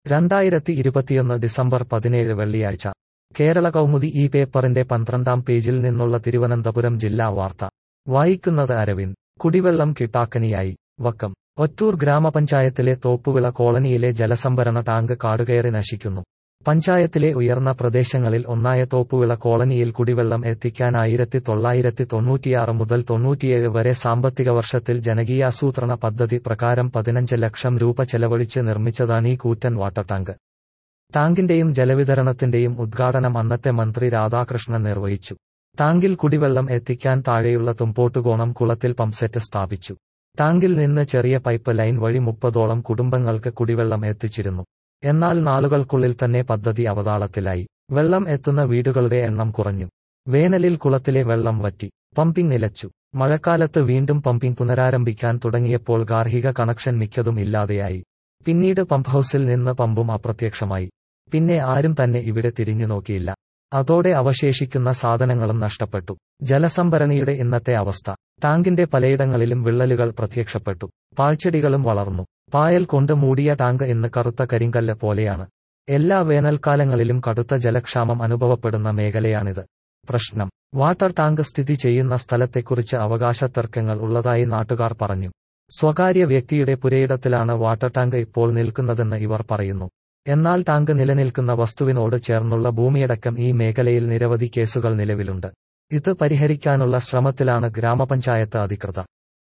രണ്ടായിരത്തി ഇരുപത്തിയൊന്ന് ഡിസംബർ പതിനേഴ് വെള്ളിയാഴ്ച കേരള കൗമുദി ഈ പേപ്പറിന്റെ പന്ത്രണ്ടാം പേജിൽ നിന്നുള്ള തിരുവനന്തപുരം ജില്ലാ വാർത്ത വായിക്കുന്നത് അരവിന്ദ് കുടിവെള്ളം കിട്ടാക്കനിയായി വക്കം ഒറ്റൂർ ഗ്രാമപഞ്ചായത്തിലെ തോപ്പുവിള കോളനിയിലെ ജലസംഭരണ ടാങ്ക് കാടുകയറി നശിക്കുന്നു പഞ്ചായത്തിലെ ഉയർന്ന പ്രദേശങ്ങളിൽ ഒന്നായ തോപ്പുവിള കോളനിയിൽ കുടിവെള്ളം എത്തിക്കാൻ ആയിരത്തി തൊള്ളായിരത്തി തൊണ്ണൂറ്റിയാറ് മുതൽ തൊണ്ണൂറ്റിയേഴ് വരെ സാമ്പത്തിക വർഷത്തിൽ ജനകീയാസൂത്രണ പദ്ധതി പ്രകാരം പതിനഞ്ച് ലക്ഷം രൂപ ചെലവഴിച്ച് നിർമ്മിച്ചതാണ് ഈ കൂറ്റൻ വാട്ടർ ടാങ്ക് ടാങ്കിന്റെയും ജലവിതരണത്തിന്റെയും ഉദ്ഘാടനം അന്നത്തെ മന്ത്രി രാധാകൃഷ്ണൻ നിർവഹിച്ചു ടാങ്കിൽ കുടിവെള്ളം എത്തിക്കാൻ താഴെയുള്ള തുമ്പോട്ടുകോണം കുളത്തിൽ പമ്പ്സെറ്റ് സ്ഥാപിച്ചു ടാങ്കിൽ നിന്ന് ചെറിയ പൈപ്പ് ലൈൻ വഴി മുപ്പതോളം കുടുംബങ്ങൾക്ക് കുടിവെള്ളം എത്തിച്ചിരുന്നു എന്നാൽ നാളുകൾക്കുള്ളിൽ തന്നെ പദ്ധതി അവതാളത്തിലായി വെള്ളം എത്തുന്ന വീടുകളുടെ എണ്ണം കുറഞ്ഞു വേനലിൽ കുളത്തിലെ വെള്ളം വറ്റി പമ്പിംഗ് നിലച്ചു മഴക്കാലത്ത് വീണ്ടും പമ്പിംഗ് പുനരാരംഭിക്കാൻ തുടങ്ങിയപ്പോൾ ഗാർഹിക കണക്ഷൻ മിക്കതും ഇല്ലാതെയായി പിന്നീട് പമ്പ് ഹൌസിൽ നിന്ന് പമ്പും അപ്രത്യക്ഷമായി പിന്നെ ആരും തന്നെ ഇവിടെ തിരിഞ്ഞു നോക്കിയില്ല അതോടെ അവശേഷിക്കുന്ന സാധനങ്ങളും നഷ്ടപ്പെട്ടു ജലസംഭരണിയുടെ ഇന്നത്തെ അവസ്ഥ ടാങ്കിന്റെ പലയിടങ്ങളിലും വിള്ളലുകൾ പ്രത്യക്ഷപ്പെട്ടു പാഴ്ചെടികളും വളർന്നു പായൽ കൊണ്ട് മൂടിയ ടാങ്ക് ഇന്ന് കറുത്ത കരിങ്കല്ല് പോലെയാണ് എല്ലാ വേനൽക്കാലങ്ങളിലും കടുത്ത ജലക്ഷാമം അനുഭവപ്പെടുന്ന മേഖലയാണിത് പ്രശ്നം വാട്ടർ ടാങ്ക് സ്ഥിതി ചെയ്യുന്ന സ്ഥലത്തെക്കുറിച്ച് അവകാശ തർക്കങ്ങൾ ഉള്ളതായി നാട്ടുകാർ പറഞ്ഞു സ്വകാര്യ വ്യക്തിയുടെ പുരയിടത്തിലാണ് വാട്ടർ ടാങ്ക് ഇപ്പോൾ നിൽക്കുന്നതെന്ന് ഇവർ പറയുന്നു എന്നാൽ ടാങ്ക് നിലനിൽക്കുന്ന വസ്തുവിനോട് ചേർന്നുള്ള ഭൂമിയടക്കം ഈ മേഖലയിൽ നിരവധി കേസുകൾ നിലവിലുണ്ട് ഇത് പരിഹരിക്കാനുള്ള ശ്രമത്തിലാണ് ഗ്രാമപഞ്ചായത്ത് അധികൃതർ